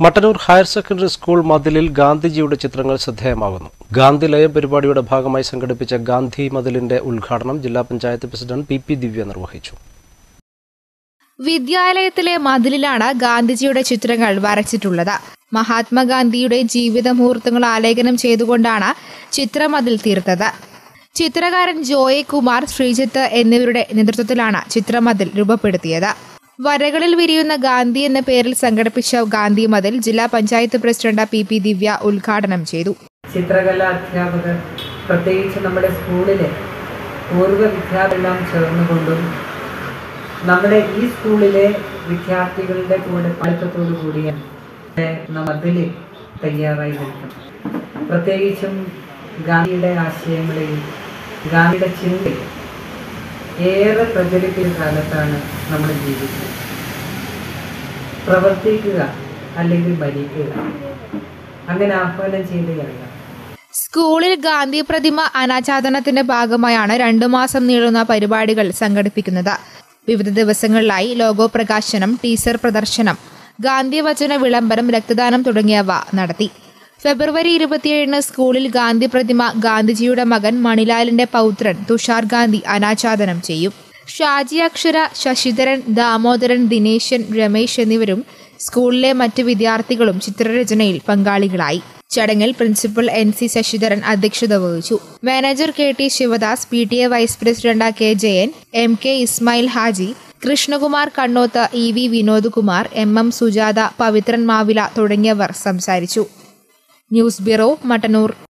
Mattannur higher secondary school മതിലിൽ ഗാന്ധിജിയുടെ ചിത്രങ്ങൾ ശ്രദ്ധേയമാകുന്നു ഗാന്ധി ലയം പരിപാടിയുടെ ഭാഗമായി സംഘടിപ്പിച്ച ഗാന്ധി മതിലിന്റെ ഉദ്ഘാടനം ജില്ലാ panchayat president P P Divya നിർവഹിച്ചു വിദ്യാലയത്തിലെ മതിലിലാണ് ഗാന്ധിജിയുടെ ചിത്രങ്ങൾ വരച്ചിട്ടുള്ളത് മഹാത്മാഗാന്ധിയുടെ ജീവിത മുഹൂർത്തങ്ങൾ ആലേഖനം ചെയ്തുകൊണ്ടാണ് ചിത്രമതിൽ തീർത്തത് ചിത്രകാരൻ ജോയ് കുമാർ ശ്രീജിത്ത് എന്നിവരുടെ നേതൃത്വത്തിലാണ് ചിത്രമതിൽ രൂപപ്പെടുത്തിയത് വരകളിൽ വിരിയുന്ന ഗാന്ധി എന്ന പേരിൽ സംഘടിപ്പിച്ച ഗാന്ധി മതിൽ ജില്ലാ panchayat president P P Divya ഉദ്ഘാടനം ചെയ്തു ചിത്രകലാ അധ്യാപകർ പ്രത്യേകിച്ച് നമ്മുടെ സ്കൂളിലെ പൂർവ്വ വിദ്യാർത്ഥികളെല്ലാം ചേർന്നുകൊണ്ടും നമ്മുടെ ഈ സ്കൂളിലെ വിദ്യാർത്ഥികളുടെ കൂടെ പഠിത്തത്തോടു കൂടിയ മതിൽ തയ്യാറായി നിൽക്കും പ്രത്യേകിച്ചും ഗാന്ധിയുടെ ആശയങ്ങളെയും ഗാന്ധിയുടെ ചിന്തയും ഏറെ പ്രചരിക്കുന്ന കാലത്താണ് നമ്മൾ ജീവിക്കുന്നത് പ്രവർത്തിക്കുക അല്ലെങ്കിൽ ഭരിക്കുക അങ്ങനെ ആഹ്വാനം ചെയ്ത് അറിയാം സ്കൂളിൽ ഗാന്ധി പ്രതിമ അനാച്ഛാദനത്തിന്റെ ഭാഗമായാണ് രണ്ടു മാസം നീളുന്ന പരിപാടികൾ സംഘടിപ്പിക്കുന്നത് വിവിധ ദിവസങ്ങളിലായി ലോഗോ പ്രകാശനം ടീസർ പ്രദർശനം ഗാന്ധി വചന വിളംബരം രക്തദാനം തുടങ്ങിയവ നടത്തി ഫെബ്രുവരി ഇരുപത്തിയേഴിന് സ്കൂളിൽ ഗാന്ധി പ്രതിമ ഗാന്ധിജിയുടെ മകൻ മണിലാലിന്റെ പൗത്രൻ തുഷാർ ഗാന്ധി അനാച്ഛാദനം ചെയ്യും ഷാജി അക്ഷര ശശിധരൻ ദാമോദരൻ ദിനേശൻ രമേശ് എന്നിവരും സ്കൂളിലെ മറ്റ് വിദ്യാർത്ഥികളും ചിത്രരചനയിൽ പങ്കാളികളായി ചടങ്ങിൽ പ്രിൻസിപ്പൽ എൻ സി ശശിധരൻ അധ്യക്ഷത വഹിച്ചു manager K T Sivadas P T A vice president K Jayan M K Ismail Haji Krishnakumar Kannoth E V Vinod Kumar M M Sujatha Pavithran Mavila തുടങ്ങിയവർ സംസാരിച്ചു ന്യൂസ് ബ്യൂറോ മട്ടന്നൂർ